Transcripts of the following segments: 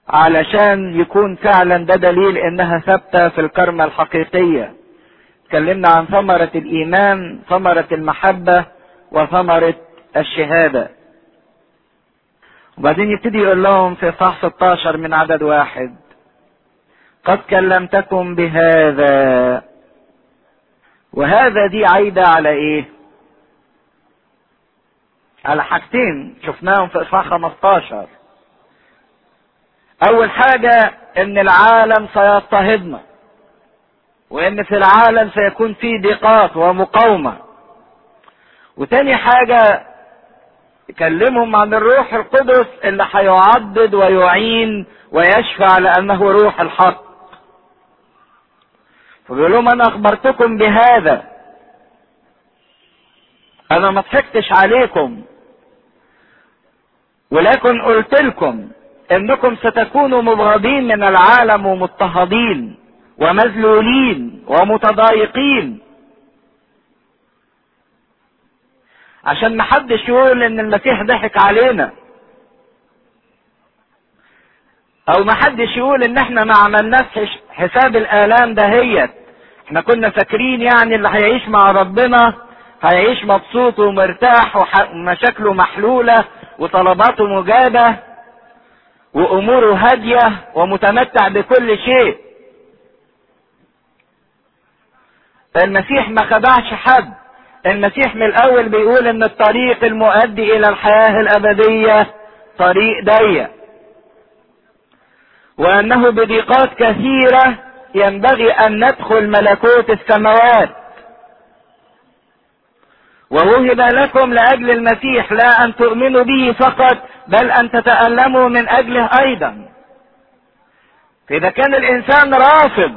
علشان يكون فعلا ده دليل انها ثابتة في الكرمة الحقيقية اتكلمنا عن ثمرة الايمان ثمرة المحبة وثمرة الشهادة وبعدين يبتدي يقول لهم في صح 16 من عدد واحد قد كلمتكم بهذا وهذا دي عايدة على ايه على حاجتين شفناهم في اصحاح 15 اول حاجة ان العالم سيضطهدنا وان في العالم سيكون في ضيقات ومقاومة وتاني حاجة يكلمهم عن الروح القدس اللي هيعضد ويعين ويشفع لانه روح الحق فبيقول لهم انا اخبرتكم بهذا انا ما ضحكتش عليكم ولكن قلت لكم انكم ستكونوا مبغضين من العالم ومضطهدين ومذلولين ومتضايقين عشان محدش يقول ان المسيح ضحك علينا او محدش يقول ان احنا ما عملناش حساب الالام دهيت احنا كنا فاكرين يعني اللي هيعيش مع ربنا هيعيش مبسوط ومرتاح ومشاكله محلولة وطلباته مجابة واموره هادية ومتمتع بكل شيء المسيح ما خدعش حد المسيح من الاول بيقول ان الطريق المؤدي الى الحياة الابدية طريق ضيق وانه بضيقات كثيرة ينبغي ان ندخل ملكوت السماوات ووهب لكم لاجل المسيح لا ان تؤمنوا به فقط بل ان تتألموا من اجله ايضا فاذا كان الانسان رافض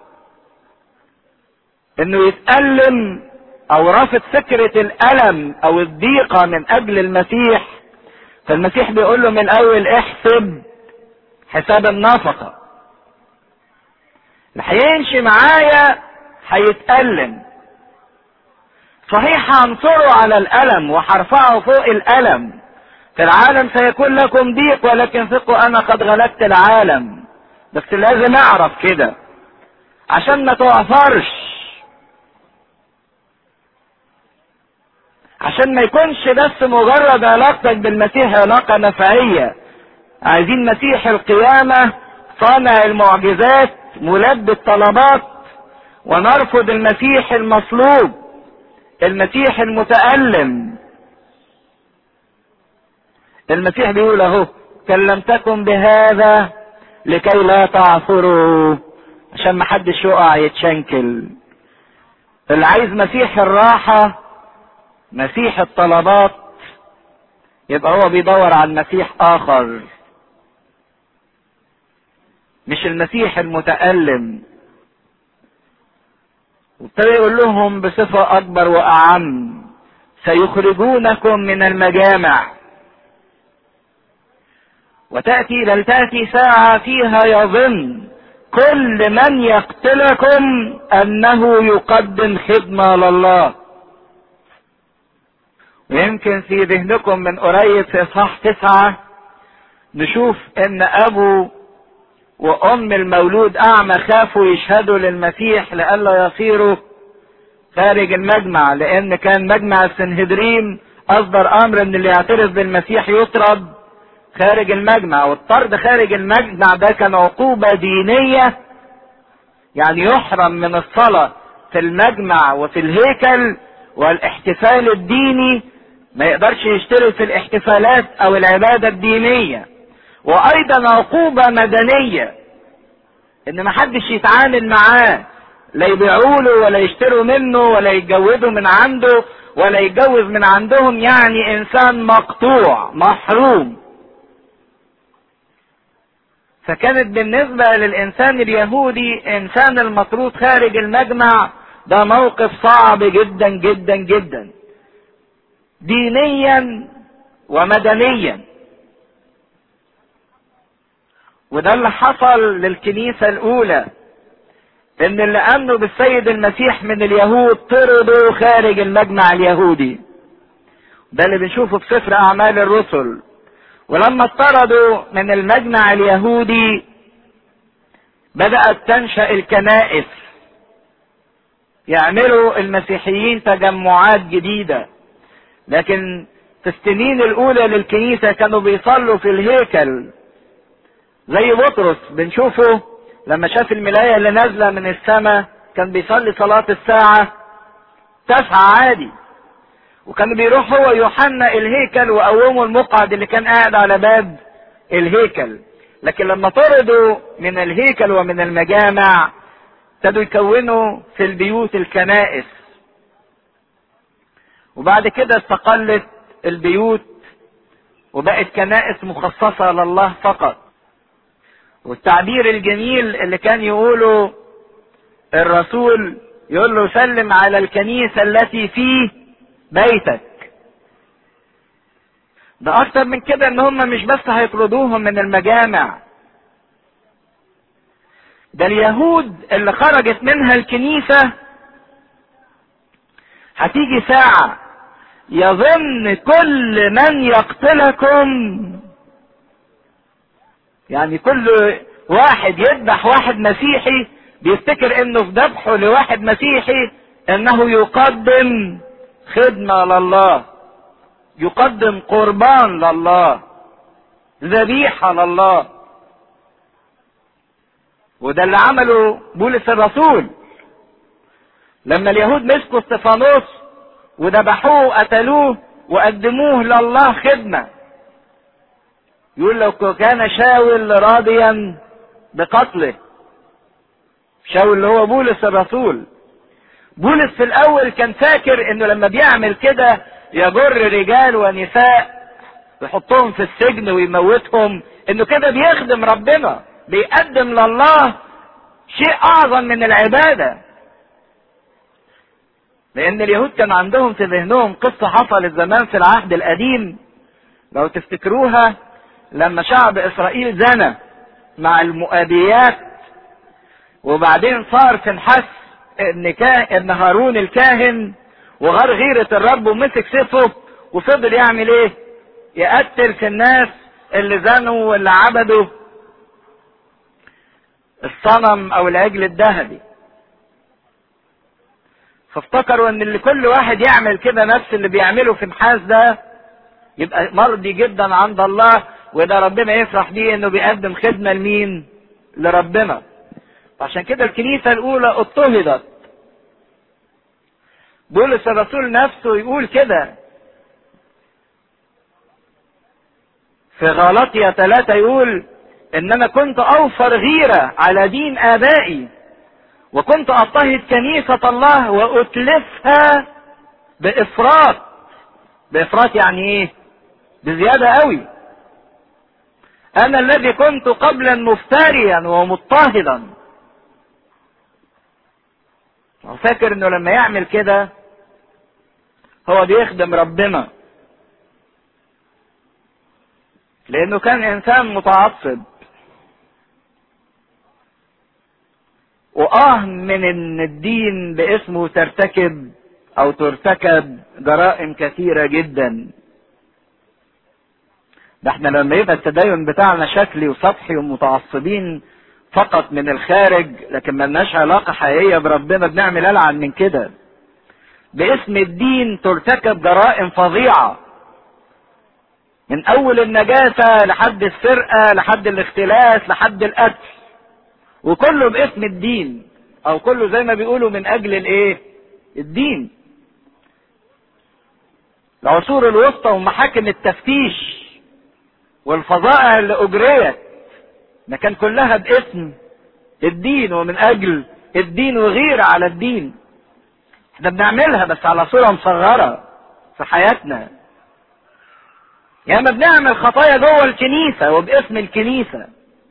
انه يتألم او رافض فكرة الالم او الضيقة من اجل المسيح فالمسيح بيقول له من الاول احسب حساب النفقة اللي هيمشي معايا هيتألم صحيح هنصره على الألم وهرفعه فوق الألم في العالم سيكون لكم ضيق ولكن ثقوا أنا قد غلبت العالم بس لازم أعرف كده عشان ما تعثرش عشان ما يكونش بس مجرد علاقتك بالمسيح علاقة نفعية عايزين مسيح القيامة صانع المعجزات ملبي الطلبات ونرفض المسيح المصلوب المسيح المتألم المسيح بيقول اهو كلمتكم بهذا لكي لا تعثروا عشان ما حدش يقع يتشنكل اللي عايز مسيح الراحة مسيح الطلبات يبقى هو بيدور على مسيح اخر مش المسيح المتألم وابتدى يقول لهم بصفة أكبر وأعم سيخرجونكم من المجامع وتأتي بل تأتي ساعة فيها يظن كل من يقتلكم أنه يقدم خدمة لله ويمكن في ذهنكم من قريب في إصحاح تسعة نشوف إن أبو وام المولود اعمى خافوا يشهدوا للمسيح لئلا يصيروا خارج المجمع لان كان مجمع السنهدرين اصدر امر ان اللي يعترف بالمسيح يطرد خارج المجمع والطرد خارج المجمع ده كان عقوبة دينية يعني يحرم من الصلاة في المجمع وفي الهيكل والاحتفال الديني ما يقدرش يشترك في الاحتفالات او العبادة الدينية وايضا عقوبة مدنية ان محدش يتعامل معاه لا يبيعوا له ولا يشتروا منه ولا يتجوزوا من عنده ولا يتجوز من عندهم يعني انسان مقطوع محروم فكانت بالنسبة للانسان اليهودي انسان المطرود خارج المجمع ده موقف صعب جدا جدا جدا دينيا ومدنيا وده اللي حصل للكنيسة الأولى إن اللي آمنوا بالسيد المسيح من اليهود طردوا خارج المجمع اليهودي ده اللي بنشوفه في سفر أعمال الرسل ولما اطردوا من المجمع اليهودي بدأت تنشأ الكنائس يعملوا المسيحيين تجمعات جديدة لكن في السنين الأولى للكنيسة كانوا بيصلوا في الهيكل زي بطرس بنشوفه لما شاف الملاية اللي نازلة من السماء كان بيصلي صلاة الساعة تسعة عادي وكان بيروح هو يوحنا الهيكل وقوموا المقعد اللي كان قاعد على باب الهيكل لكن لما طردوا من الهيكل ومن المجامع ابتدوا يكونوا في البيوت الكنائس وبعد كده استقلت البيوت وبقت كنائس مخصصة لله فقط والتعبير الجميل اللي كان يقوله الرسول يقول له سلم على الكنيسة التي في بيتك ده اكتر من كده ان هم مش بس هيطردوهم من المجامع ده اليهود اللي خرجت منها الكنيسة هتيجي ساعة يظن كل من يقتلكم يعني كل واحد يذبح واحد مسيحي بيفتكر انه في ذبحه لواحد مسيحي انه يقدم خدمة لله يقدم قربان لله ذبيحة لله وده اللي عمله بولس الرسول لما اليهود مسكوا استفانوس وذبحوه وقتلوه وقدموه لله خدمة يقول لو كان شاول راضيا بقتله شاول اللي هو بولس الرسول بولس في الاول كان فاكر انه لما بيعمل كده يجر رجال ونساء يحطهم في السجن ويموتهم انه كده بيخدم ربنا بيقدم لله شيء اعظم من العباده لان اليهود كان عندهم في ذهنهم قصه حصلت زمان في العهد القديم لو تفتكروها لما شعب اسرائيل زنى مع المؤابيات وبعدين صار في نحس ان كا... ان هارون الكاهن وغار غيرة الرب ومسك سيفه وفضل يعمل ايه؟ يقتل في الناس اللي زنوا واللي عبدوا الصنم او العجل الذهبي. فافتكروا ان اللي كل واحد يعمل كده نفس اللي بيعمله في نحاس ده يبقى مرضي جدا عند الله وده ربنا يفرح بيه انه بيقدم خدمه لمين؟ لربنا. عشان كده الكنيسه الاولى اضطهدت بولس الرسول نفسه يقول كده في غلطية ثلاثة يقول ان انا كنت اوفر غيرة على دين ابائي وكنت اضطهد كنيسة الله واتلفها بافراط بافراط يعني ايه بزيادة قوي انا الذي كنت قبلا مفتريا ومضطهدا فاكر انه لما يعمل كده هو بيخدم ربنا لانه كان انسان متعصب واه من ان الدين باسمه ترتكب او ترتكب جرائم كثيرة جدا ده احنا لما يبقى التدين بتاعنا شكلي وسطحي ومتعصبين فقط من الخارج لكن ملناش علاقة حقيقية بربنا بنعمل ألعن من كده باسم الدين ترتكب جرائم فظيعة من أول النجاسة لحد السرقة لحد الاختلاس لحد القتل وكله باسم الدين أو كله زي ما بيقولوا من أجل الإيه؟ الدين العصور الوسطى ومحاكم التفتيش والفظائع اللي أجريت ما كان كلها باسم الدين ومن اجل الدين وغيرة على الدين احنا بنعملها بس على صورة مصغرة في حياتنا يا اما بنعمل خطايا جوه الكنيسة وباسم الكنيسة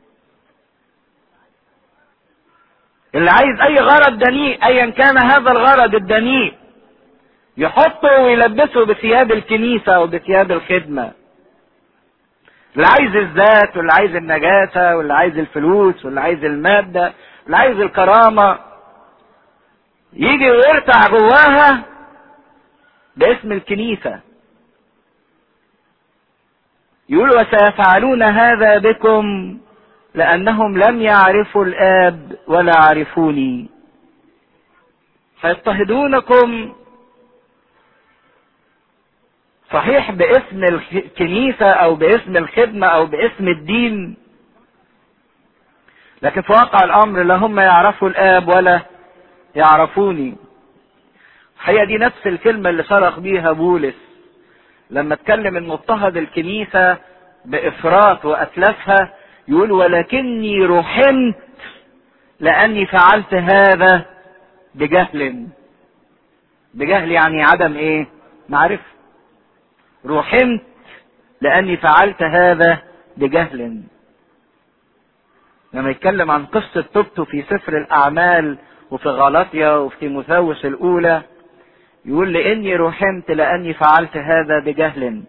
اللي عايز اي غرض دنيء ايا كان هذا الغرض الدنيء يحطه ويلبسه بثياب الكنيسة وبثياب الخدمة اللي عايز الذات واللي عايز النجاسة واللي عايز الفلوس واللي عايز المادة واللي عايز الكرامة يجي ويرتع جواها باسم الكنيسة يقول وسيفعلون هذا بكم لأنهم لم يعرفوا الآب ولا عرفوني فيضطهدونكم صحيح باسم الكنيسة أو باسم الخدمة أو باسم الدين لكن في واقع الأمر لا هم يعرفوا الآب ولا يعرفوني هي دي نفس الكلمة اللي صرخ بيها بولس لما اتكلم ان اضطهد الكنيسة بافراط واتلافها يقول ولكني رحمت لاني فعلت هذا بجهل بجهل يعني عدم ايه معرفة رحمت لاني فعلت هذا بجهل لما يتكلم عن قصة توبته في سفر الاعمال وفي غلطيا وفي تيموثاوس الاولى يقول لاني رحمت لاني فعلت هذا بجهل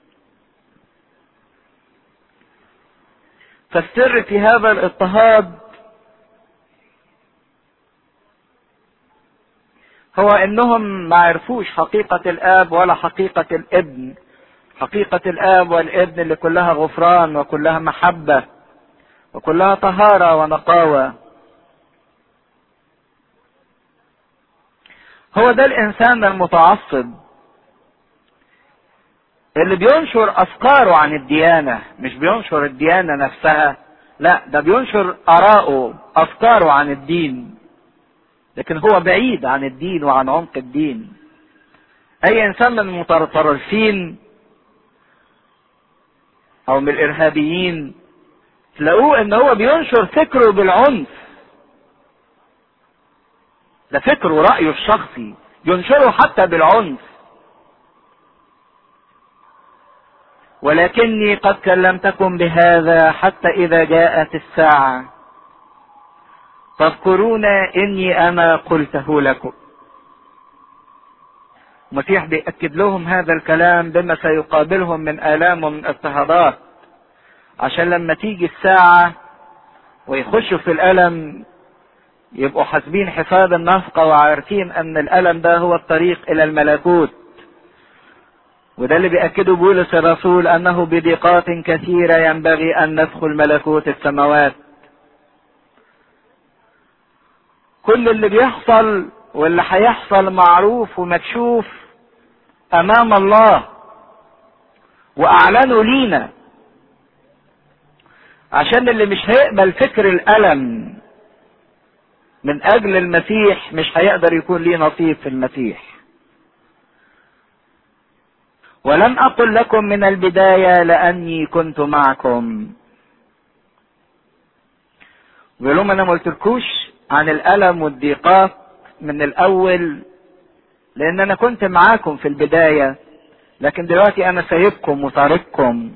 فالسر في هذا الاضطهاد هو انهم ما عرفوش حقيقة الاب ولا حقيقة الابن حقيقة الاب والابن اللي كلها غفران وكلها محبة وكلها طهارة ونقاوة هو ده الانسان المتعصب اللي بينشر افكاره عن الديانة مش بينشر الديانة نفسها لا ده بينشر اراءه افكاره عن الدين لكن هو بعيد عن الدين وعن عمق الدين اي انسان من المتطرفين او من الارهابيين تلاقوه ان هو بينشر فكره بالعنف ده فكره ورأيه الشخصي ينشره حتى بالعنف ولكني قد كلمتكم بهذا حتى إذا جاءت الساعة تذكرون إني أنا قلته لكم المسيح بيأكد لهم هذا الكلام بما سيقابلهم من آلام ومن اضطهادات عشان لما تيجي الساعة ويخشوا في الألم يبقوا حاسبين حساب النفقة وعارفين ان الالم ده هو الطريق الى الملكوت وده اللي بيأكده بولس الرسول انه بضيقات كثيرة ينبغي ان ندخل ملكوت السماوات كل اللي بيحصل واللي هيحصل معروف ومكشوف امام الله واعلنوا لينا عشان اللي مش هيقبل فكر الالم من اجل المسيح مش هيقدر يكون ليه نصيب في المسيح ولم اقل لكم من البدايه لاني كنت معكم بيقول لهم انا ما قلتلكوش عن الالم والضيقات من الاول لان انا كنت معاكم في البدايه لكن دلوقتي انا سايبكم وتارككم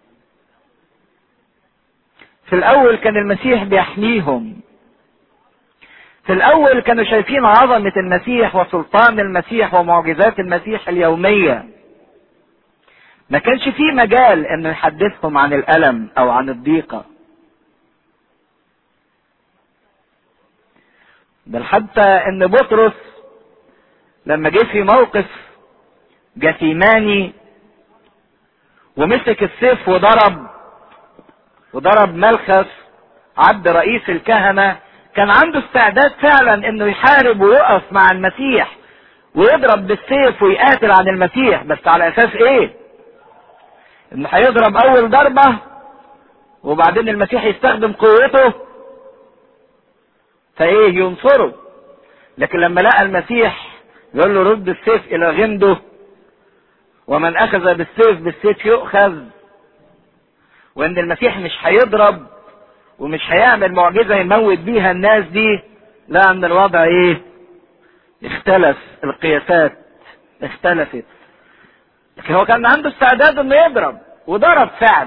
في الاول كان المسيح بيحميهم في الاول كانوا شايفين عظمة المسيح وسلطان المسيح ومعجزات المسيح اليومية ما كانش في مجال انه يحدثهم عن الالم او عن الضيقة بل حتى ان بطرس لما جه في موقف جثيماني ومسك السيف وضرب وضرب ملخس عبد رئيس الكهنه كان عنده استعداد فعلا انه يحارب ويقف مع المسيح ويضرب بالسيف ويقاتل عن المسيح بس على اساس ايه انه هيضرب اول ضربة وبعدين المسيح يستخدم قوته فايه ينصره لكن لما لقى المسيح يقول له رد السيف الى غمده ومن اخذ بالسيف بالسيف يؤخذ وان المسيح مش هيضرب ومش هيعمل معجزة يموت بيها الناس دي لا ان الوضع ايه اختلف القياسات اختلفت لكن هو كان عنده استعداد انه يضرب وضرب فعلا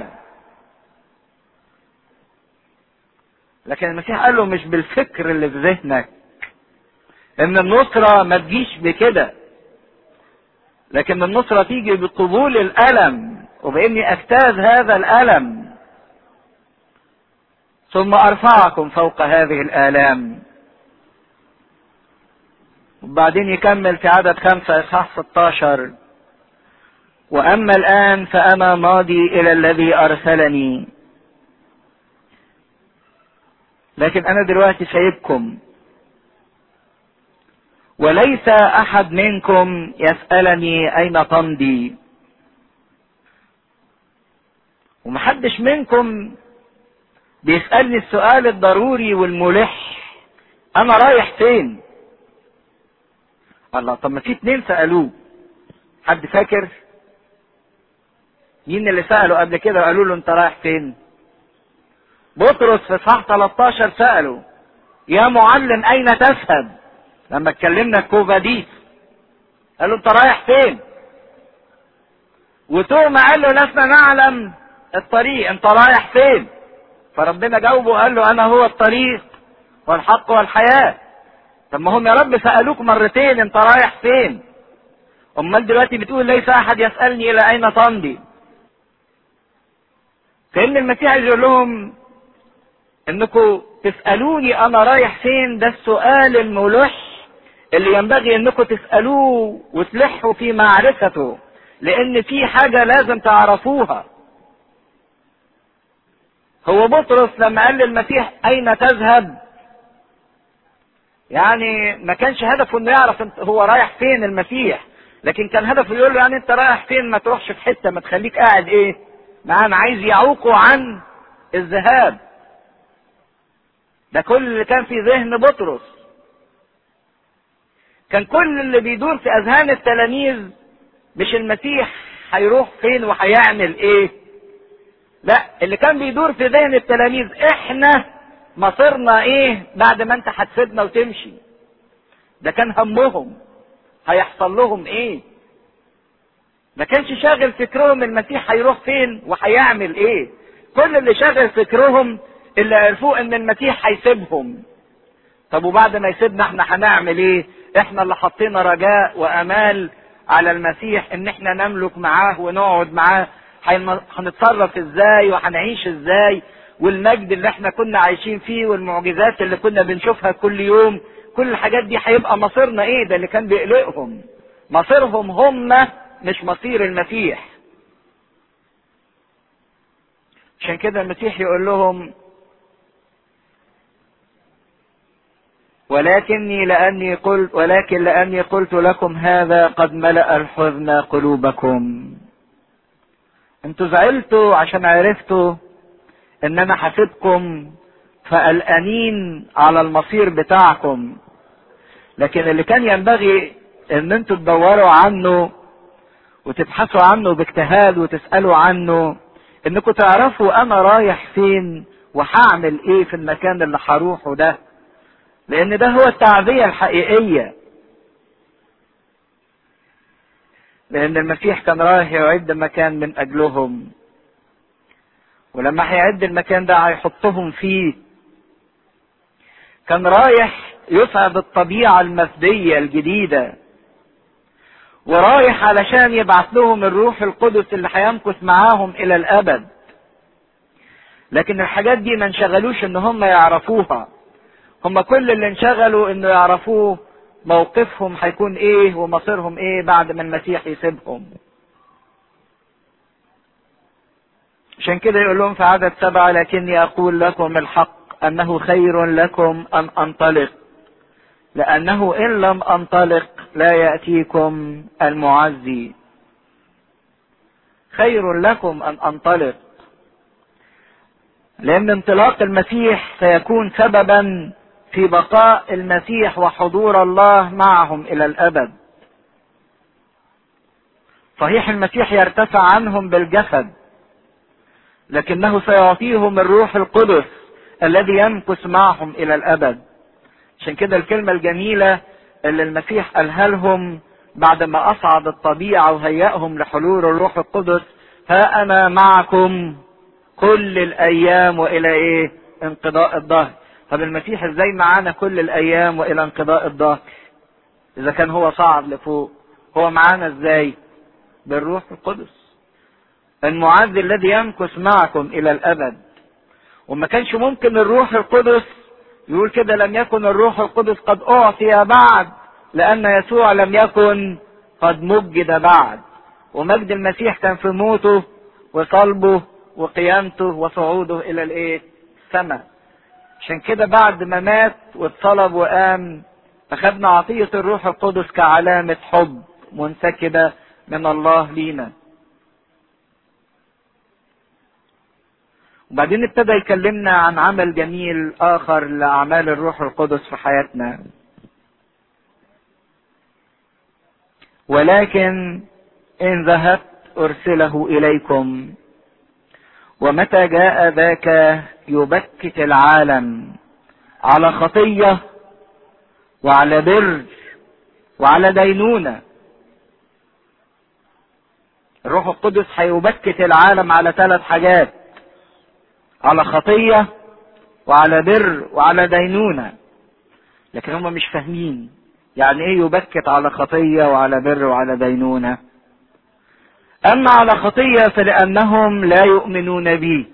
لكن المسيح قال له مش بالفكر اللي في ذهنك ان النصرة ما تجيش بكده لكن النصرة تيجي بقبول الألم وبإني أجتاز هذا الألم ثم ارفعكم فوق هذه الالام وبعدين يكمل في عدد خمسة اصحاح 16 واما الان فانا ماضي الى الذي ارسلني لكن انا دلوقتي سايبكم وليس احد منكم يسالني اين تمضي ومحدش منكم بيسالني السؤال الضروري والملح انا رايح فين الله طب ما في اتنين سالوه حد فاكر مين اللي ساله قبل كده وقالوا له انت رايح فين بطرس في صح 13 ساله يا معلم اين تذهب لما اتكلمنا الكوفاديس قال له انت رايح فين وتوما قال له لسنا نعلم الطريق انت رايح فين فربنا جاوبه وقال له انا هو الطريق والحق والحياة طب ما هم يا رب سألوك مرتين انت رايح فين امال دلوقتي بتقول ليس احد يسألني الى اين تمضي كأن المسيح عايز يقول لهم انكم تسألوني انا رايح فين ده السؤال الملح اللي ينبغي انكم تسألوه وتلحوا في معرفته لان في حاجة لازم تعرفوها هو بطرس لما قال للمسيح اين تذهب يعني ما كانش هدفه انه يعرف انت هو رايح فين المسيح لكن كان هدفه يقول له يعني انت رايح فين ما تروحش في حته ما تخليك قاعد ايه معانا عايز يعوقه عن الذهاب ده كل اللي كان في ذهن بطرس كان كل اللي بيدور في اذهان التلاميذ مش المسيح هيروح فين وهيعمل ايه لا اللي كان بيدور في ذهن التلاميذ احنا مصيرنا ايه بعد ما انت هتسيبنا وتمشي ده كان همهم هيحصل لهم ايه ما كانش شاغل فكرهم المسيح هيروح فين وهيعمل ايه كل اللي شاغل فكرهم اللي عرفوه ان المسيح هيسيبهم طب وبعد ما يسيبنا احنا هنعمل ايه احنا اللي حطينا رجاء وامال على المسيح ان احنا نملك معاه ونقعد معاه هنتصرف ازاي وهنعيش ازاي والمجد اللي احنا كنا عايشين فيه والمعجزات اللي كنا بنشوفها كل يوم كل الحاجات دي هيبقى مصيرنا ايه ده اللي كان بيقلقهم مصيرهم هم مش مصير المسيح عشان كده المسيح يقول لهم ولكني لأني قلت ولكن لأني قلت لكم هذا قد ملأ الحزن قلوبكم انتوا زعلتوا عشان عرفتوا ان انا حاسبكم فقلقانين على المصير بتاعكم لكن اللي كان ينبغي ان انتوا تدوروا عنه وتبحثوا عنه باجتهاد وتسألوا عنه انكم تعرفوا انا رايح فين وهعمل ايه في المكان اللي هروحه ده لان ده هو التعزية الحقيقية لان المسيح كان رايح يعد مكان من اجلهم ولما هيعد المكان ده هيحطهم فيه كان رايح يسعد الطبيعة المفدية الجديدة ورايح علشان يبعث لهم الروح القدس اللي هيمكث معاهم الى الابد لكن الحاجات دي ما انشغلوش ان هم يعرفوها هم كل اللي انشغلوا انه يعرفوه موقفهم هيكون ايه ومصيرهم ايه بعد ما المسيح يسيبهم عشان كده يقول لهم في عدد سبعة لكني أقول لكم الحق أنه خير لكم أن أنطلق لأنه إن لم أنطلق لا يأتيكم المعزي خير لكم أن أنطلق لأن انطلاق المسيح سيكون سببا في بقاء المسيح وحضور الله معهم إلى الأبد صحيح المسيح يرتفع عنهم بالجسد لكنه سيعطيهم الروح القدس الذي يمكث معهم الى الابد عشان كده الكلمة الجميلة اللي المسيح قالها لهم بعد ما اصعد الطبيعة وهيأهم لحلول الروح القدس ها انا معكم كل الايام والى ايه انقضاء الظهر طب المسيح ازاي معانا كل الايام والى انقضاء الظهر اذا كان هو صعد لفوق هو معانا ازاي بالروح القدس المعز الذي يمكث معكم الى الابد وما كانش ممكن الروح القدس يقول كده لم يكن الروح القدس قد اعطي بعد لان يسوع لم يكن قد مجد بعد ومجد المسيح كان في موته وصلبه وقيامته وصعوده الى الايه السماء عشان كده بعد ما مات واتصلب وقام اخذنا عطية الروح القدس كعلامة حب منسكبة من الله لينا وبعدين ابتدى يكلمنا عن عمل جميل اخر لاعمال الروح القدس في حياتنا ولكن ان ذهبت ارسله اليكم ومتى جاء ذاك يبكت العالم على خطيه وعلى بر وعلى دينونه الروح القدس هيبكت العالم على ثلاث حاجات على خطيه وعلى بر وعلى دينونه لكن هم مش فاهمين يعني ايه يبكت على خطيه وعلى بر وعلى دينونه اما على خطيه فلانهم لا يؤمنون بي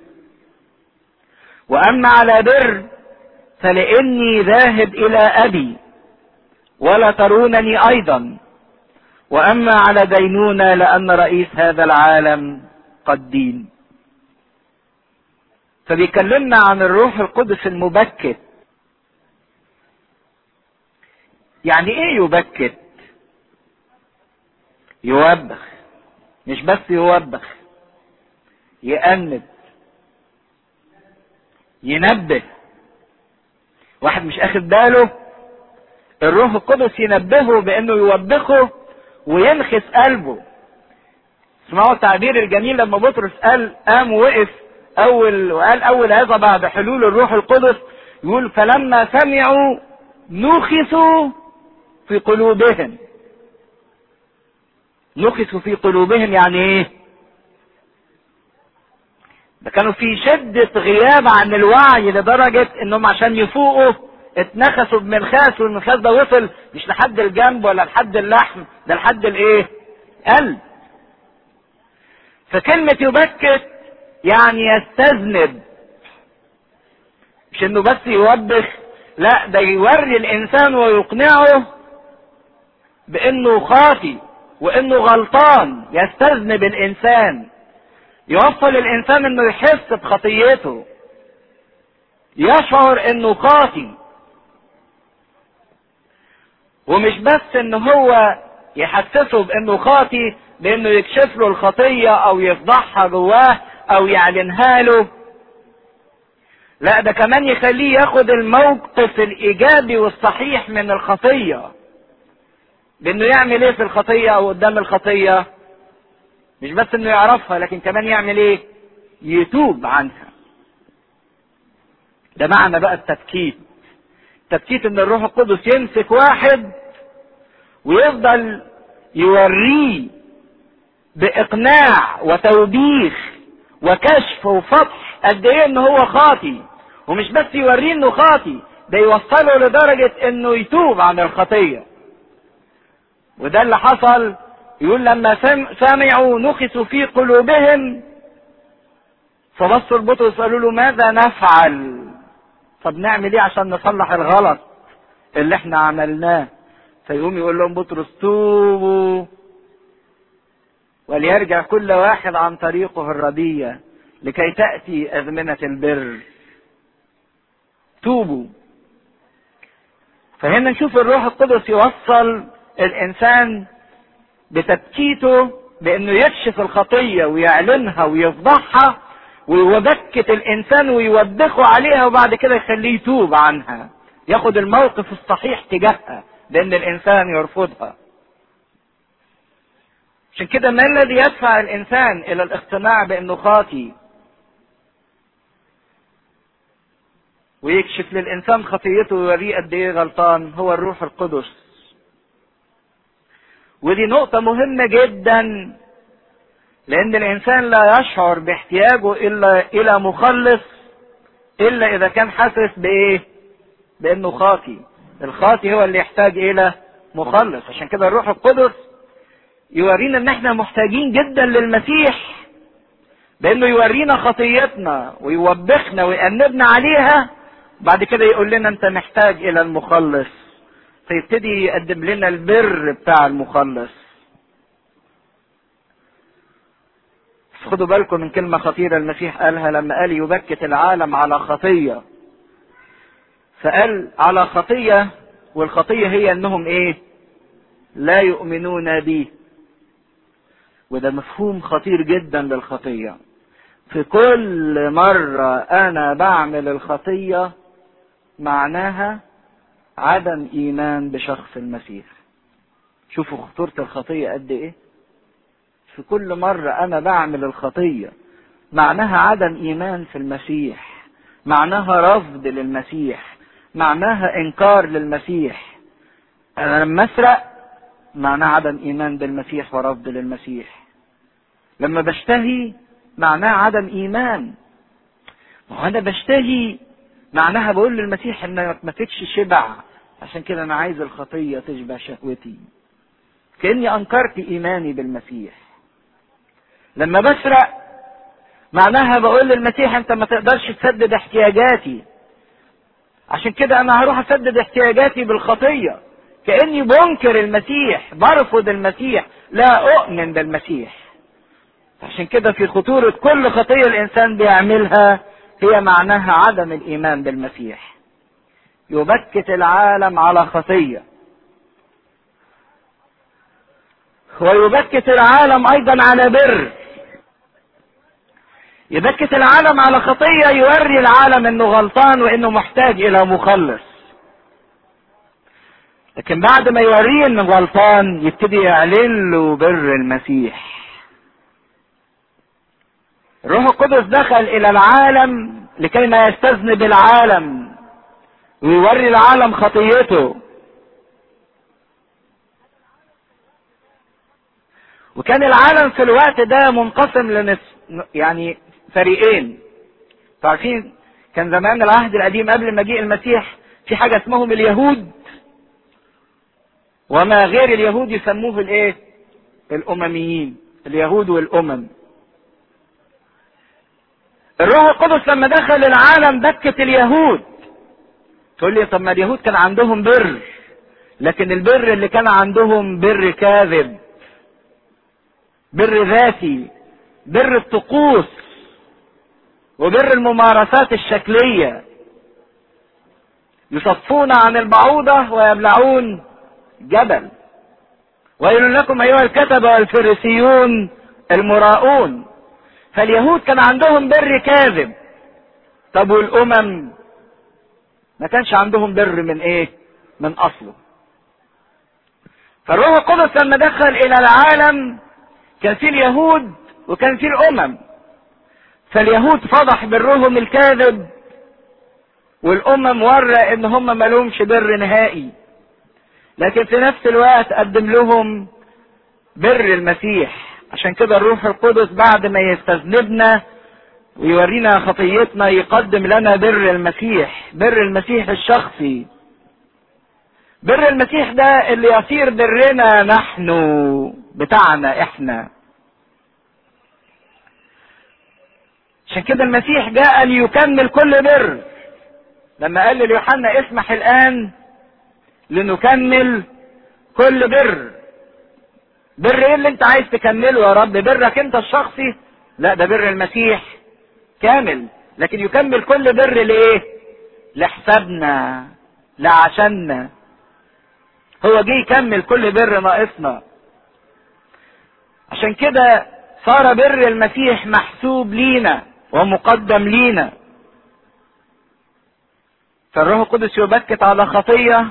واما على بر فلاني ذاهب الى ابي ولا ترونني ايضا واما على دينونه لان رئيس هذا العالم قد دين فبيكلمنا عن الروح القدس المبكت يعني ايه يبكت يوبخ مش بس يوبخ يأنب ينبه واحد مش اخد باله الروح القدس ينبهه بانه يوبخه وينخس قلبه اسمعوا التعبير الجميل لما بطرس قال قام ووقف اول وقال اول عظه بعد حلول الروح القدس يقول فلما سمعوا نخسوا في قلوبهم نخسوا في قلوبهم يعني ايه ده كانوا في شدة غياب عن الوعي لدرجة انهم عشان يفوقوا اتنخسوا بمنخاس والمنخاس ده وصل مش لحد الجنب ولا لحد اللحم ده لحد الايه قلب فكلمة يبكت يعني يستذنب مش انه بس يوبخ لا ده يوري الانسان ويقنعه بانه خاطي وانه غلطان يستذنب الانسان يوصل الانسان انه يحس بخطيته يشعر انه خاطي ومش بس ان هو يحسسه بانه خاطي بانه يكشف له الخطيه او يفضحها جواه او يعلنها له لا ده كمان يخليه ياخد الموقف الايجابي والصحيح من الخطيه بانه يعمل ايه في الخطيه او قدام الخطيه مش بس انه يعرفها لكن كمان يعمل ايه يتوب عنها ده معنى بقى التبكيت التبكيت ان الروح القدس يمسك واحد ويفضل يوريه باقناع وتوبيخ وكشف وفتح قد ايه ان هو خاطي ومش بس يوريه انه خاطي ده يوصله لدرجة انه يتوب عن الخطية وده اللي حصل يقول لما سمعوا نخسوا في قلوبهم فبصوا لبطرس قالوا له ماذا نفعل طب نعمل ايه عشان نصلح الغلط اللي احنا عملناه فيقوم يقول لهم بطرس توبوا وليرجع كل واحد عن طريقه الردية لكي تأتي أزمنة البر توبوا فهنا نشوف الروح القدس يوصل الإنسان بتبكيته بأنه يكشف الخطية ويعلنها ويفضحها ويبكت الإنسان ويوبخه عليها وبعد كده يخليه يتوب عنها ياخد الموقف الصحيح تجاهها لأن الإنسان يرفضها عشان كده ما الذي يدفع الانسان الى الاقتناع بانه خاطي ويكشف للانسان خطيته ويوريه قد ايه غلطان هو الروح القدس ودي نقطة مهمة جدا لأن الإنسان لا يشعر باحتياجه إلا إلى مخلص إلا إذا كان حاسس بإيه؟ بإنه خاطي. الخاطي هو اللي يحتاج إلى مخلص، عشان كده الروح القدس يورينا ان احنا محتاجين جدا للمسيح بانه يورينا خطيتنا ويوبخنا ويأنبنا عليها بعد كده يقول لنا انت محتاج الى المخلص فيبتدي يقدم لنا البر بتاع المخلص خدوا بالكم من كلمة خطيرة المسيح قالها لما قال يبكت العالم على خطية فقال على خطية والخطية هي انهم ايه لا يؤمنون بي وده مفهوم خطير جدا للخطية في كل مرة انا بعمل الخطية معناها عدم ايمان بشخص المسيح شوفوا خطورة الخطية قد ايه في كل مرة انا بعمل الخطية معناها عدم ايمان في المسيح معناها رفض للمسيح معناها انكار للمسيح انا لما اسرق معناه عدم ايمان بالمسيح ورفض للمسيح لما بشتهي معناه عدم ايمان ما هو انا بشتهي معناها بقول للمسيح انك ما فيكش شبع عشان كده انا عايز الخطيه تشبع شهوتي كاني انكرت ايماني بالمسيح لما بسرق معناها بقول للمسيح انت ما تقدرش تسدد احتياجاتي عشان كده انا هروح اسدد احتياجاتي بالخطيه كاني بنكر المسيح برفض المسيح لا اؤمن بالمسيح عشان كده في خطورة كل خطية الإنسان بيعملها هي معناها عدم الإيمان بالمسيح. يبكت العالم على خطية. ويبكت العالم أيضا على بر. يبكت العالم على خطية يوري العالم إنه غلطان وإنه محتاج إلى مخلص. لكن بعد ما يوريه إنه غلطان يبتدي يعلن له بر المسيح. الروح القدس دخل الى العالم لكي ما يستذنب العالم ويوري العالم خطيته وكان العالم في الوقت ده منقسم لنص يعني فريقين عارفين كان زمان العهد القديم قبل مجيء المسيح في حاجه اسمهم اليهود وما غير اليهود يسموه الايه الامميين اليهود والامم الروح القدس لما دخل العالم بكت اليهود تقول لي طب ما اليهود كان عندهم بر لكن البر اللي كان عندهم بر كاذب بر ذاتي بر الطقوس وبر الممارسات الشكلية يصفون عن البعوضة ويبلعون جبل ويل لكم أيها الكتبة والفريسيون المراؤون فاليهود كان عندهم بر كاذب طب والامم ما كانش عندهم بر من ايه من اصله فالروح القدس لما دخل الى العالم كان في اليهود وكان في الامم فاليهود فضح برهم الكاذب والامم ورى ان هم مالهمش بر نهائي لكن في نفس الوقت قدم لهم بر المسيح عشان كده الروح القدس بعد ما يستذنبنا ويورينا خطيتنا يقدم لنا بر المسيح بر المسيح الشخصي بر المسيح ده اللي يصير برنا نحن بتاعنا احنا عشان كده المسيح جاء ليكمل كل بر لما قال ليوحنا اسمح الان لنكمل كل بر بر ايه اللي انت عايز تكمله يا رب برك انت الشخصي لا ده بر المسيح كامل لكن يكمل كل بر لايه لحسابنا لعشاننا هو جه يكمل كل بر ناقصنا عشان كده صار بر المسيح محسوب لينا ومقدم لينا فالروح القدس يبكت على خطيه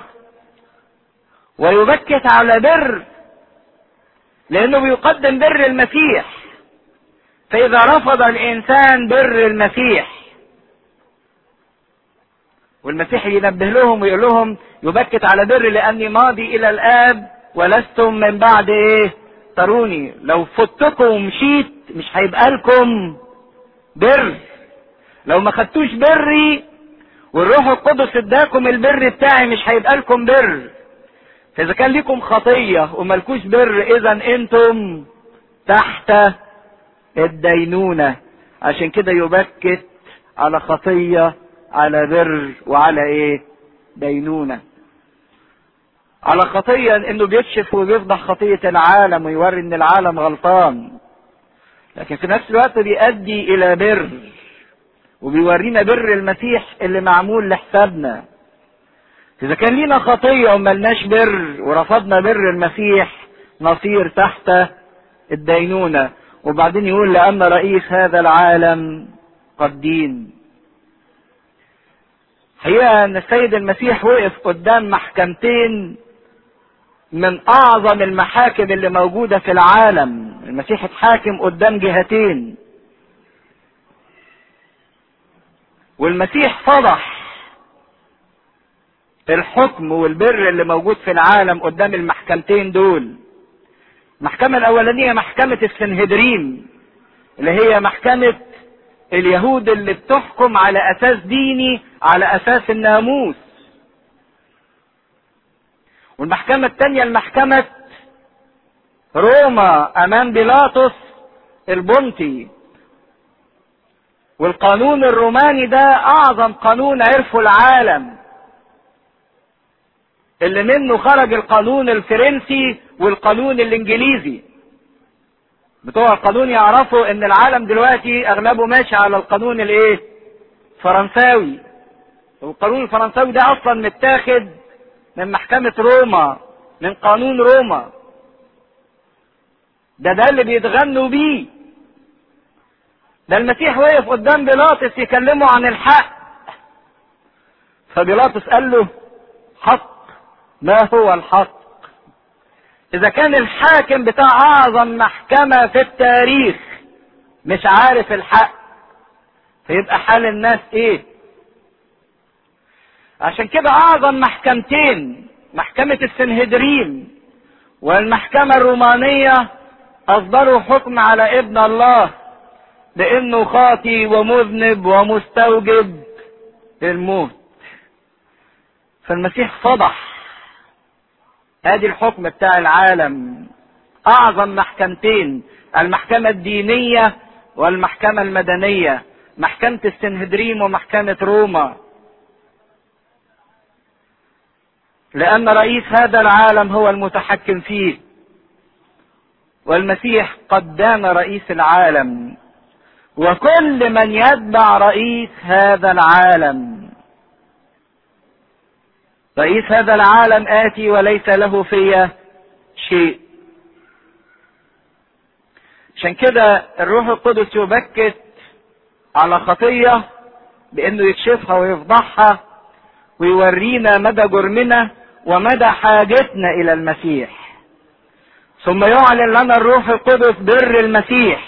ويبكت على بر لانه بيقدم بر المسيح فاذا رفض الانسان بر المسيح والمسيح ينبه لهم ويقول لهم يبكت على بر لاني ماضي الى الاب ولستم من بعد ايه تروني لو فتكم ومشيت مش هيبقى لكم بر لو ما خدتوش بري والروح القدس اداكم البر بتاعي مش هيبقى لكم بر فاذا كان لكم خطيه وملكوش بر اذا انتم تحت الدينونه عشان كده يبكت على خطيه على بر وعلى ايه دينونه على خطيه انه بيكشف وبيفضح خطيه العالم ويوري ان العالم غلطان لكن في نفس الوقت بيؤدي الى بر وبيورينا بر المسيح اللي معمول لحسابنا اذا كان لينا خطيه وملناش بر ورفضنا بر المسيح نصير تحت الدينونه وبعدين يقول لان رئيس هذا العالم قد دين هي ان السيد المسيح وقف قدام محكمتين من اعظم المحاكم اللي موجوده في العالم المسيح اتحاكم قدام جهتين والمسيح فضح الحكم والبر اللي موجود في العالم قدام المحكمتين دول المحكمة الأولانية محكمة السنهدرين اللي هي محكمة اليهود اللي بتحكم على أساس ديني على أساس الناموس والمحكمة الثانية المحكمة روما أمام بيلاطس البنطي والقانون الروماني ده أعظم قانون عرفه العالم اللي منه خرج القانون الفرنسي والقانون الانجليزي بتوع القانون يعرفوا ان العالم دلوقتي اغلبه ماشي على القانون الايه فرنساوي والقانون الفرنساوي ده اصلا متاخد من محكمة روما من قانون روما ده ده اللي بيتغنوا بيه ده المسيح وقف قدام بيلاطس يكلمه عن الحق فبيلاطس قال له حق ما هو الحق اذا كان الحاكم بتاع اعظم محكمة في التاريخ مش عارف الحق فيبقى حال الناس ايه عشان كده اعظم محكمتين محكمة السنهدرين والمحكمة الرومانية اصدروا حكم على ابن الله لانه خاطي ومذنب ومستوجب الموت فالمسيح فضح ادي الحكم بتاع العالم اعظم محكمتين المحكمة الدينية والمحكمة المدنية محكمة السنهدريم ومحكمة روما لان رئيس هذا العالم هو المتحكم فيه والمسيح قد دان رئيس العالم وكل من يتبع رئيس هذا العالم رئيس هذا العالم آتي وليس له في شيء عشان كده الروح القدس يبكت على خطية بانه يكشفها ويفضحها ويورينا مدى جرمنا ومدى حاجتنا الى المسيح ثم يعلن لنا الروح القدس بر المسيح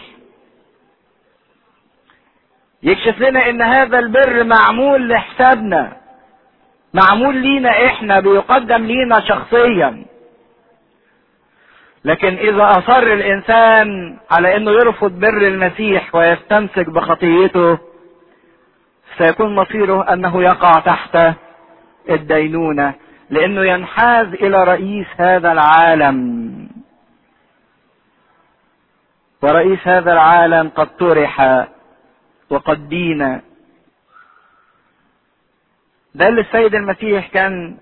يكشف لنا ان هذا البر معمول لحسابنا معمول لينا احنا بيقدم لينا شخصيا لكن اذا اصر الانسان على انه يرفض بر المسيح ويستمسك بخطيته سيكون مصيره انه يقع تحت الدينونة لانه ينحاز الى رئيس هذا العالم ورئيس هذا العالم قد طرح وقد دين ده اللي السيد المسيح كان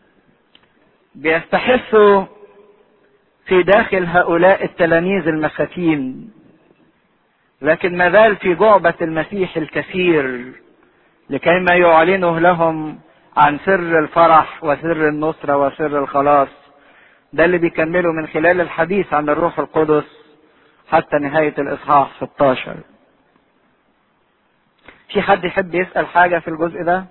بيستحثه في داخل هؤلاء التلاميذ المساكين لكن ما زال في جعبة المسيح الكثير لكي ما يعلنه لهم عن سر الفرح وسر النصرة وسر الخلاص ده اللي بيكمله من خلال الحديث عن الروح القدس حتى نهاية الإصحاح 16 في حد يحب يسأل حاجة في الجزء ده؟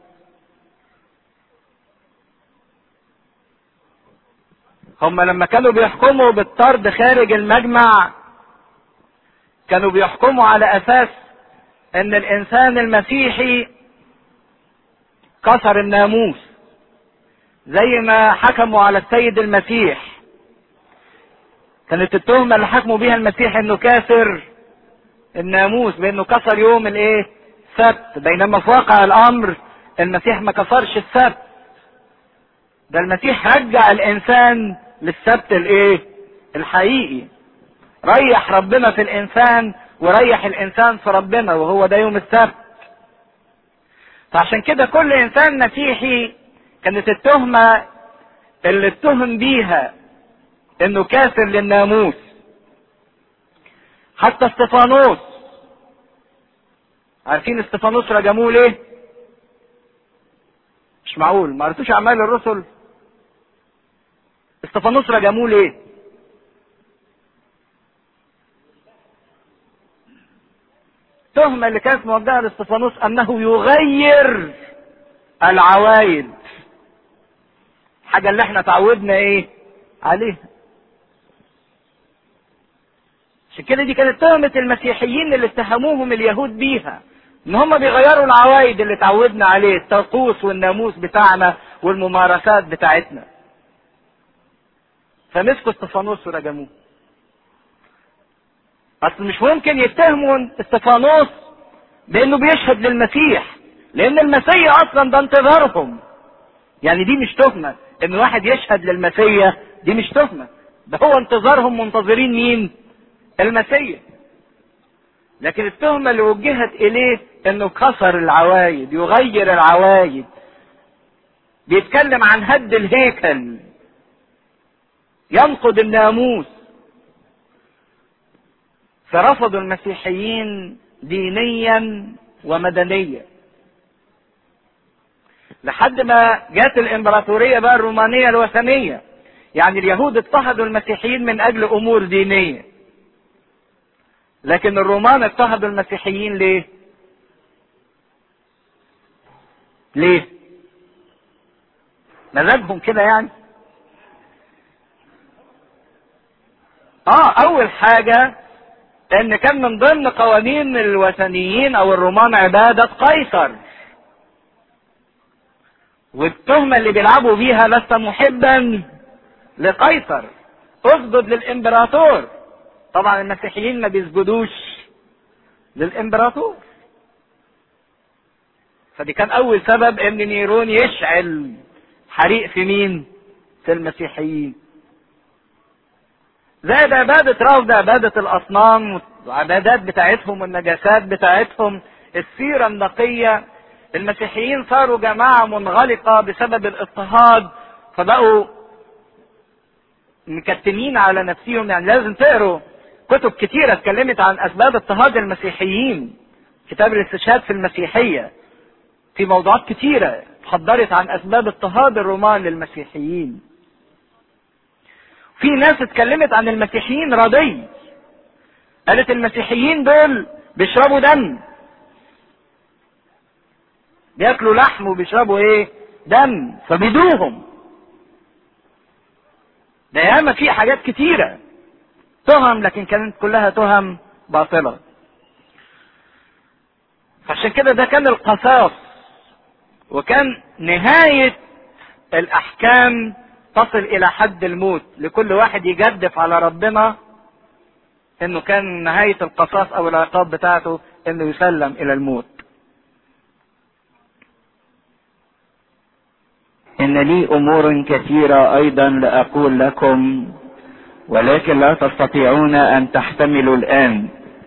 هم لما كانوا بيحكموا بالطرد خارج المجمع كانوا بيحكموا على اساس ان الانسان المسيحي كسر الناموس زي ما حكموا على السيد المسيح كانت التهمه اللي حكموا بيها المسيح انه كاسر الناموس بانه كسر يوم الايه السبت بينما في واقع الامر المسيح ما كسرش السبت ده المسيح رجع الانسان للسبت الايه الحقيقي ريح ربنا في الانسان وريح الانسان في ربنا وهو ده يوم السبت فعشان كده كل انسان مسيحي كانت التهمة اللي اتهم بيها انه كافر للناموس حتى استفانوس عارفين استفانوس رجموه ليه مش معقول ما قريتوش اعمال الرسل استفانوس رجموه ليه التهمة اللي كانت موجهة لاستفانوس انه يغير العوايد حاجة اللي احنا تعودنا ايه عليها عشان كده دي كانت تهمة المسيحيين اللي اتهموهم اليهود بيها ان هم بيغيروا العوايد اللي تعودنا عليه الطقوس والناموس بتاعنا والممارسات بتاعتنا فمسكوا استفانوس ورجموه اصل مش ممكن يتهموا استفانوس بانه بيشهد للمسيح لان المسيح اصلا ده انتظارهم يعني دي مش تهمة ان واحد يشهد للمسيح دي مش تهمة ده هو انتظارهم منتظرين مين المسيح لكن التهمة اللي وجهت اليه انه كسر العوايد يغير العوايد بيتكلم عن هد الهيكل ينقض الناموس فرفضوا المسيحيين دينيا ومدنيا لحد ما جات الامبراطوريه بقى الرومانيه الوثنيه يعني اليهود اضطهدوا المسيحيين من اجل امور دينيه لكن الرومان اضطهدوا المسيحيين ليه ليه مزاجهم كده يعني اه اول حاجة ان كان من ضمن قوانين الوثنيين او الرومان عبادة قيصر والتهمة اللي بيلعبوا بيها لست محبا لقيصر اسجد للامبراطور طبعا المسيحيين ما بيسجدوش للامبراطور فدي كان اول سبب ان نيرون يشعل حريق في مين في المسيحيين زائد عبادة رفض عبادة الأصنام والعبادات بتاعتهم والنجاسات بتاعتهم السيرة النقية المسيحيين صاروا جماعة منغلقة بسبب الاضطهاد فبقوا مكتمين على نفسهم يعني لازم تقروا كتب كتيرة اتكلمت عن أسباب اضطهاد المسيحيين كتاب الاستشهاد في المسيحية في موضوعات كتيرة حضرت عن أسباب اضطهاد الرومان للمسيحيين في ناس اتكلمت عن المسيحيين رضي قالت المسيحيين دول بيشربوا دم بياكلوا لحم وبيشربوا ايه دم فبيدوهم ده ياما في حاجات كتيره تهم لكن كانت كلها تهم باطله عشان كده ده كان القصاص وكان نهايه الاحكام تصل الى حد الموت لكل واحد يجدف على ربنا انه كان نهاية القصاص او العقاب بتاعته انه يسلم الى الموت إن لي أمور كثيرة أيضا لأقول لكم ولكن لا تستطيعون أن تحتملوا الآن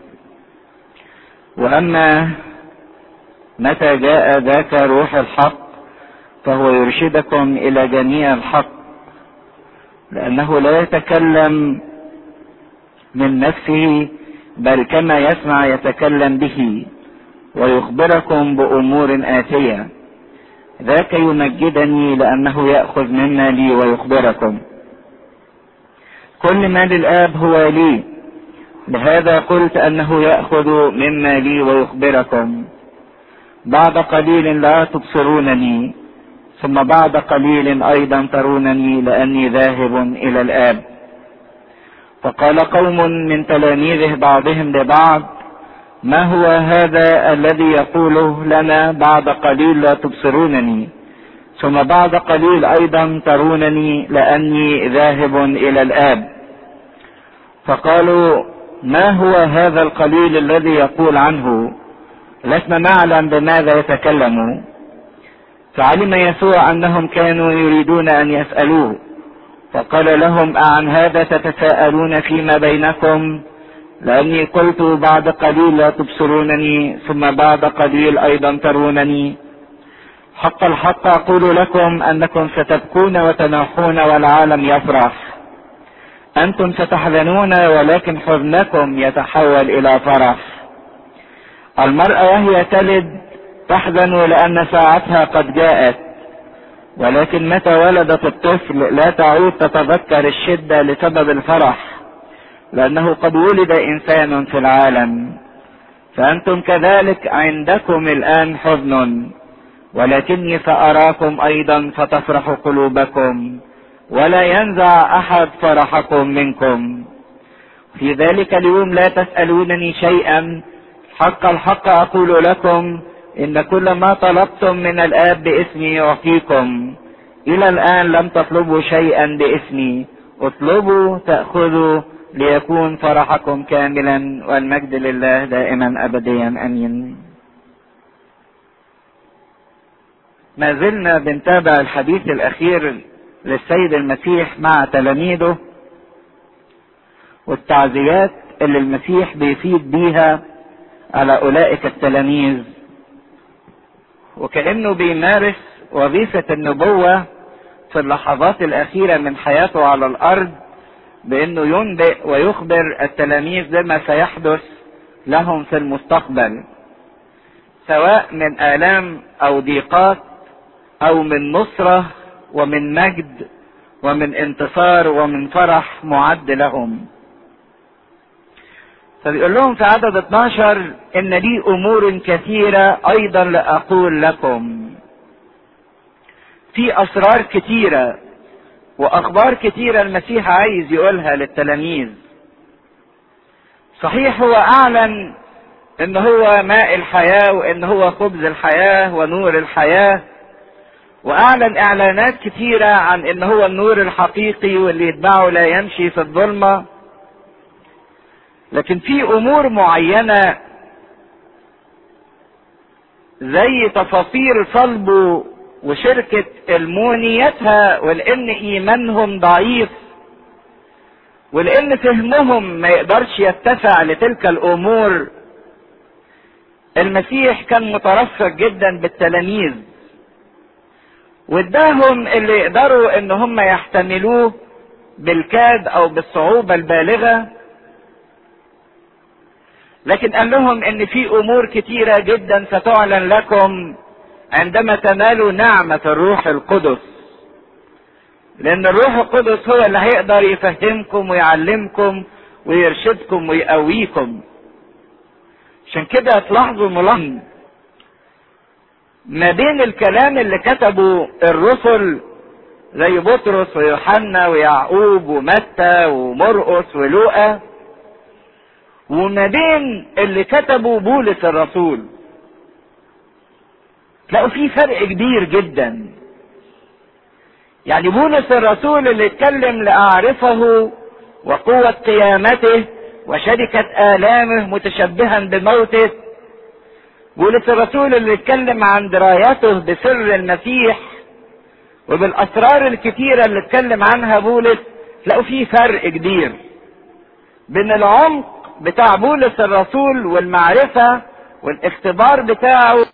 وأما متى جاء ذاك روح الحق فهو يرشدكم إلى جميع الحق لأنه لا يتكلم من نفسه بل كما يسمع يتكلم به ويخبركم بأمور آتية ذاك يمجدني لأنه يأخذ مما لي ويخبركم كل ما للآب هو لي لهذا قلت أنه يأخذ مما لي ويخبركم بعد قليل لا تبصرونني ثم بعد قليل أيضا ترونني لأني ذاهب إلى الآب فقال قوم من تلاميذه بعضهم لبعض ما هو هذا الذي يقوله لنا بعد قليل لا تبصرونني ثم بعد قليل ايضا ترونني لاني ذاهب الى الاب فقالوا ما هو هذا القليل الذي يقول عنه لسنا نعلم بماذا يتكلم فعلم يسوع انهم كانوا يريدون ان يسالوه فقال لهم أعن هذا تتساءلون فيما بينكم لأني قلت بعد قليل لا تبصرونني ثم بعد قليل أيضا ترونني حق الحق أقول لكم أنكم ستبكون وتناحون والعالم يفرح انتم ستحزنون ولكن حزنكم يتحول الى فرح المرأة وهي تلد تحزن لان ساعتها قد جاءت ولكن متى ولدت الطفل لا تعود تتذكر الشدة لسبب الفرح لانه قد ولد انسان في العالم فانتم كذلك عندكم الان حزن ولكني ساراكم ايضا فتفرح قلوبكم ولا ينزع احد فرحكم منكم في ذلك اليوم لا تسالونني شيئا حق الحق اقول لكم ان كل ما طلبتم من الاب باسمي يعطيكم الى الان لم تطلبوا شيئا باسمي اطلبوا تاخذوا ليكون فرحكم كاملا والمجد لله دائما ابديا امين ما زلنا بنتابع الحديث الاخير للسيد المسيح مع تلاميذه والتعزيات اللي المسيح بيفيد بيها على اولئك التلاميذ وكانه بيمارس وظيفه النبوه في اللحظات الاخيره من حياته على الارض بانه ينبئ ويخبر التلاميذ بما سيحدث لهم في المستقبل سواء من الام او ضيقات او من نصره ومن مجد ومن انتصار ومن فرح معد لهم فبيقول لهم في عدد 12 ان لي امور كثيره ايضا لاقول لكم في اسرار كثيره واخبار كثيره المسيح عايز يقولها للتلاميذ صحيح هو اعلن ان هو ماء الحياه وان هو خبز الحياه ونور الحياه واعلن اعلانات كثيره عن ان هو النور الحقيقي واللي يتبعه لا يمشي في الظلمه لكن في امور معينه زي تفاصيل صلبه وشركة المونيتها ولان ايمانهم ضعيف ولان فهمهم ما يقدرش يتسع لتلك الامور المسيح كان مترفق جدا بالتلاميذ واداهم اللي يقدروا ان هم يحتملوه بالكاد او بالصعوبة البالغة لكن قال لهم ان في امور كتيرة جدا ستعلن لكم عندما تنالوا نعمة الروح القدس لان الروح القدس هو اللي هيقدر يفهمكم ويعلمكم ويرشدكم ويقويكم عشان كده تلاحظوا ملاحظ ما بين الكلام اللي كتبه الرسل زي بطرس ويوحنا ويعقوب ومتى ومرقس ولوقا وما بين اللي كتبه بولس الرسول تلاقوا في فرق كبير جدا يعني بولس الرسول اللي اتكلم لأعرفه وقوة قيامته وشركة آلامه متشبها بموته بولس الرسول اللي اتكلم عن درايته بسر المسيح وبالأسرار الكتيرة اللي اتكلم عنها بولس تلاقوا في فرق كبير بين العمق بتاع بولس الرسول والمعرفة والاختبار بتاعه